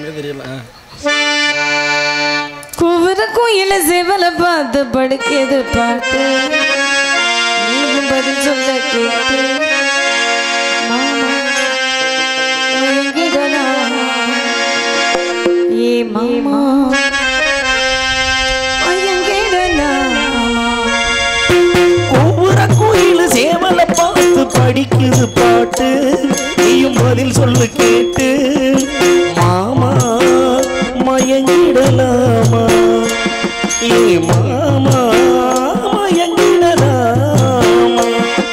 ஒன்றுமே தெரியல ஆ. குவர கோயில சேவல பார்த்து படுக்கிறது பாட்டு நீயும் பதில் சொல்ல கேட்டு மாமா, மயங்கிடலாம். ஏ மாமா மயங்கிடலாமா? ஒவ்வொரு கோயில் சேவலை பார்த்து படிக்குது பாட்டு நீயும் பதில் சொல்லு கேட்டு மாமா மயங்கிடலாமா ஏ மாமா மயங்கிடலாமா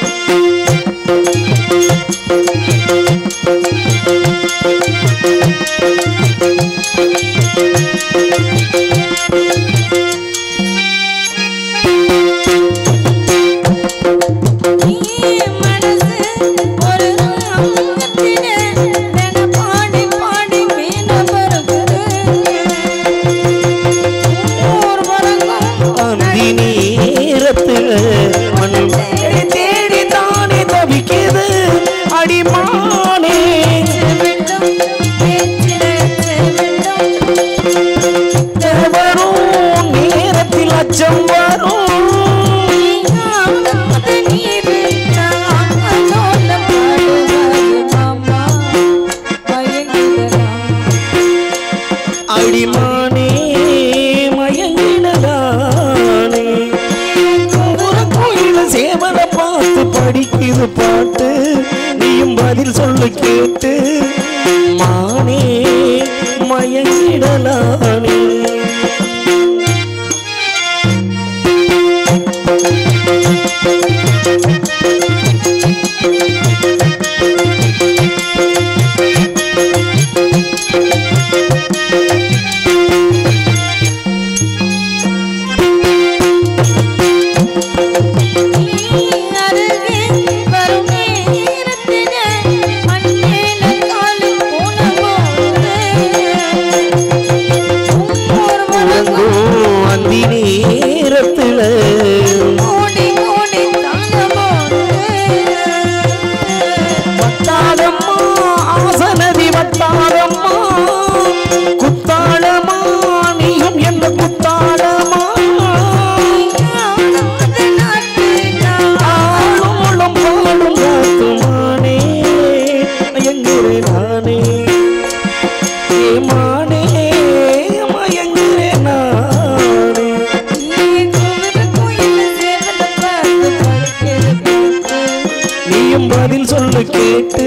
நீ மனசு ஒரு ராகத்திலே தின பாடி பாடி வீண பருகுது. ஊர் உலகம் அந்தி நேரத்தில் மண் தேடி தேடி தானே தவிக்குது அடிமானே செவிட்டும் பேச்சிலே செவிட்டும் வரும் நேரத்தில் அச்சம் வரும் நீயாவது நீ விட்டால் அதோட பாடுவது மாமா மயங்கிடலாம். அடிமானே மயங்கினதானே ஒரு கோயில சேவலை பார்த்து படிக்குது பாட்டு நீயும் பதில் சொல்லு கேட்டு மானே மயங்கிடலானே நீ அருகே வரும் நேரத்திலே மண்ணில காலு போனபோது ஊர் உலகம் உறங்கும் அந்தி நேரத்தில் ஓடி ஓடி தானபோது வட்டாரம்மா ஆசனதி வட்டாரம்மா குத்தாளமா நீயும் என்ன குத்தாளமா நீயானது நாட்டுதான் ஆளும் பாடும் காத்துமானே மயங்குறே நானே ஏமானே மயங்குறே நானே நீயும் பதில் சொல்லு கேட்டு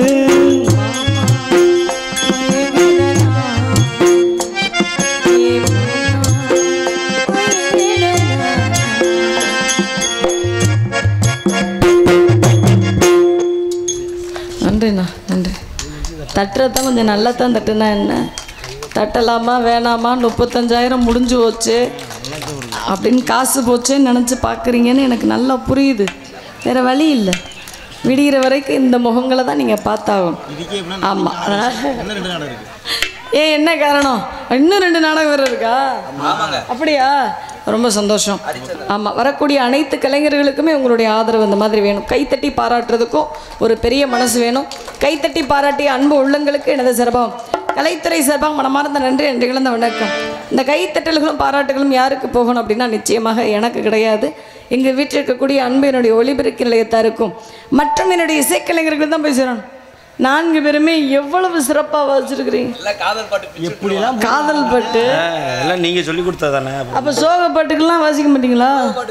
நன்றிண்ணா நன்றி தட்டுறதான் கொஞ்சம் நல்லா தான் தட்டுனா என்ன தட்டலாமா வேணாமா முப்பத்தஞ்சாயிரம் முடிஞ்சு போச்சு அப்படின்னு காசு போச்சேன்னு நினச்சி பார்க்குறீங்கன்னு எனக்கு நல்லா புரியுது வேறு வழி இல்லை விடிகிற வரைக்கும் இந்த முகங்களை தான் நீங்கள் பார்த்தாகும் இதுக்கே எப்படின்னா ஆமாம் என்ன ரெண்டு நாடகம் இருக்கு ஏன் என்ன காரணம் இன்னும் ரெண்டு நாடகம் வேறு இருக்கா அப்படியா ரொம்ப சந்தோஷம் ஆமாம் வரக்கூடிய அனைத்து கலைஞர்களுக்குமே உங்களுடைய ஆதரவு இந்த மாதிரி வேணும் கைத்தட்டி பாராட்டுறதுக்கும் ஒரு பெரிய மனசு வேணும் கைத்தட்டி பாராட்டிய அன்பு உள்ளங்களுக்கு எனது சிறப்பம் கலைத்துறை சார்பாக மனமார்ந்த நன்றி என்று இழந்த வணக்கம் இந்த கைத்தட்டல்களும் பாராட்டுகளும் யாருக்கு போகணும் அப்படின்னா நிச்சயமாக எனக்கு கிடையாது எங்கள் வீட்டில் இருக்கக்கூடிய அன்பு என்னுடைய ஒளிபெருக்கி நிலையத்தாருக்கும் மற்றும் என்னுடைய இசைக்கலைஞர்கள் தான் போய் சேரணும் நான்கு பேருமே எவ்வளவு சிறப்பாக வச்சிருக்கிறீங்க எப்படிலாம் காதல் பாட்டு எல்லாம் நீங்கள் சொல்லி கொடுத்தா தானே அப்போ சோக பாட்டுக்கெல்லாம் வாசிக்க மாட்டீங்களா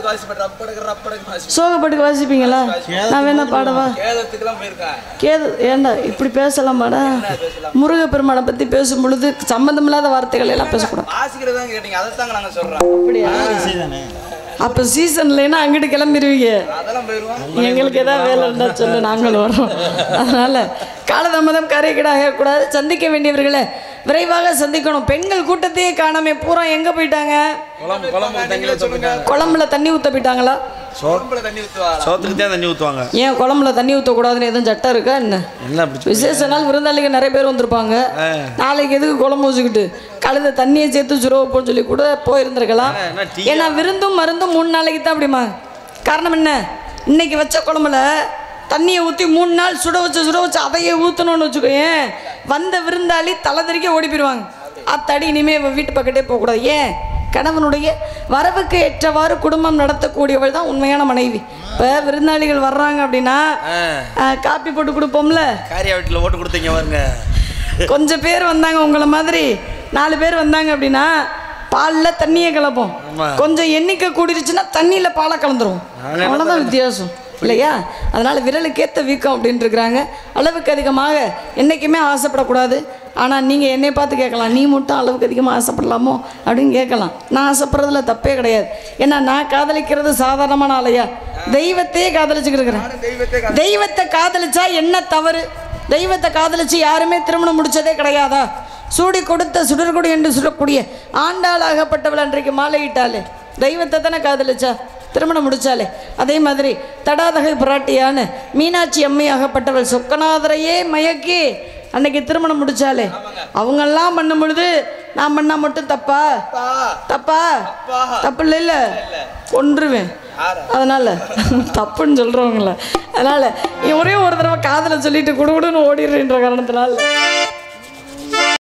சோக பாட்டுக்கு வாசிப்பீங்களா நான் வேணா பாடவா கேது ஏண்டா இப்படி பேசலாமாடா முருகப்பெருமானை பற்றி பேசும் பொழுது சம்பந்தமில்லாத வார்த்தைகள் எல்லாம் பேசக்கூடாது வாசிக்கிறதான் கேட்டீங்க அதைத்தாங்க நாங்க சொல்றோம் அப்படியா தானே அப்போ சீசன் இல்லைன்னா அங்கிட்டு கிளம்பிடுவீங்க அதெல்லாம் போயிருவோம் எங்களுக்கு ஏதாவது வேலை இருந்தால் சொல்லு நாங்களும் வரோம் அதனால் காலதாமதம் கரைக்கிடாக கூடாது சந்திக்க வேண்டியவர்களை விரைவாக சந்திக்கணும் பெண்கள் கூட்டத்தையே காணாம பூரா எங்கே போயிட்டாங்க குழம்பு குழம்பு தண்ணியில சொல்லுங்க குழம்புல தண்ணி ஊற்ற போயிட்டாங்களா குழம்புல தண்ணி ஊத்துவா சோத்துக்கு தான் தண்ணி ஊற்றுவாங்க ஏன் குழம்புல தண்ணி ஊற்றக்கூடாதுன்னு எதுவும் சட்டம் இருக்கா என்ன என்ன அப்படி விசேஷ நாள் விருந்தாளிங்க நிறைய பேர் வந்திருப்பாங்க நாளைக்கு எதுக்கு குழம்பு வச்சுக்கிட்டு கழுத தண்ணியை சேர்த்து சுரவ போன்னு சொல்லி கூட போயிருந்திருக்கலாம் என்ன டீ ஏன்னா விருந்தும் மருந்தும் மூணு நாளைக்கு தான் அப்படிமா காரணம் என்ன இன்னைக்கு வச்ச குழம்புல தண்ணியை ஊற்றி மூணு நாள் சுட வச்சு சுட வச்சு அதையே ஊற்றணும்னு வச்சுக்கோயேன் வந்த விருந்தாளி தலை தெறிக்க ஓடி போயிடுவாங்க அத்தடி இனிமே இவ வீட்டு பக்கத்தே போகக்கூடாது ஏன் கணவனுடைய வரவுக்கு ஏற்றவாறு குடும்பம் நடத்தக்கூடியவள் தான் உண்மையான மனைவி இப்போ விருந்தாளிகள் வர்றாங்க அப்படின்னா ஆ, காப்பி போட்டு கொடுப்போம்ல காரியா வீட்டில் ஓட்டு கொடுத்தீங்க பாருங்க கொஞ்சம் பேர் வந்தாங்க உங்களை மாதிரி நாலு பேர் வந்தாங்க அப்படின்னா பாலில் தண்ணியை கலப்போம் ஆமா. கொஞ்சம் எண்ணிக்கை கூடிருச்சுன்னா தண்ணியில் பாலை கலந்துரும் அவ்வளோதான் வித்தியாசம் இல்லையா அதனால விரலுக்கேற்ற வீக்கம் அப்படின்ட்டு இருக்கிறாங்க அளவுக்கு அதிகமாக என்றைக்குமே ஆசைப்படக்கூடாது ஆனால் நீங்கள் என்னை பார்த்து கேட்கலாம் நீ மட்டும் அளவுக்கு அதிகமாக ஆசைப்படலாமோ அப்படின்னு கேட்கலாம் நான் ஆசைப்படுறதுல தப்பே கிடையாது ஏன்னா நான் காதலிக்கிறது சாதாரணமான ஆளையா தெய்வத்தையே காதலிச்சுக்கிட்டு இருக்கிறேன் தெய்வத்தை தெய்வத்தை காதலிச்சா என்ன தவறு தெய்வத்தை காதலிச்சு யாருமே திருமணம் முடிச்சதே கிடையாதா சூடி கொடுத்த சுடர்கொடி என்று சொல்லக்கூடிய ஆண்டாளாகப்பட்டவள் அன்றைக்கு மாலையிட்டாளே தெய்வத்தை தானே காதலிச்சா திருமணம் முடிச்சாலே அதே மாதிரி தடாதகை பிராட்டியான மீனாட்சி அம்மையாகப்பட்டவள் சொக்கநாதரையே மயக்கி அன்னைக்கு திருமணம் முடிச்சாலே அவங்கெல்லாம் பண்ணும் பொழுது நான் பண்ணா மட்டும் தப்பா தப்பா தப்பு இல்லை இல்லை கொன்றுவேன் அதனால தப்புன்னு சொல்கிறவங்கள அதனால ஒரே ஒரு தடவை காதலை சொல்லிட்டு குடுகுடுன்னு ஓடிடுறேன்ற காரணத்தினால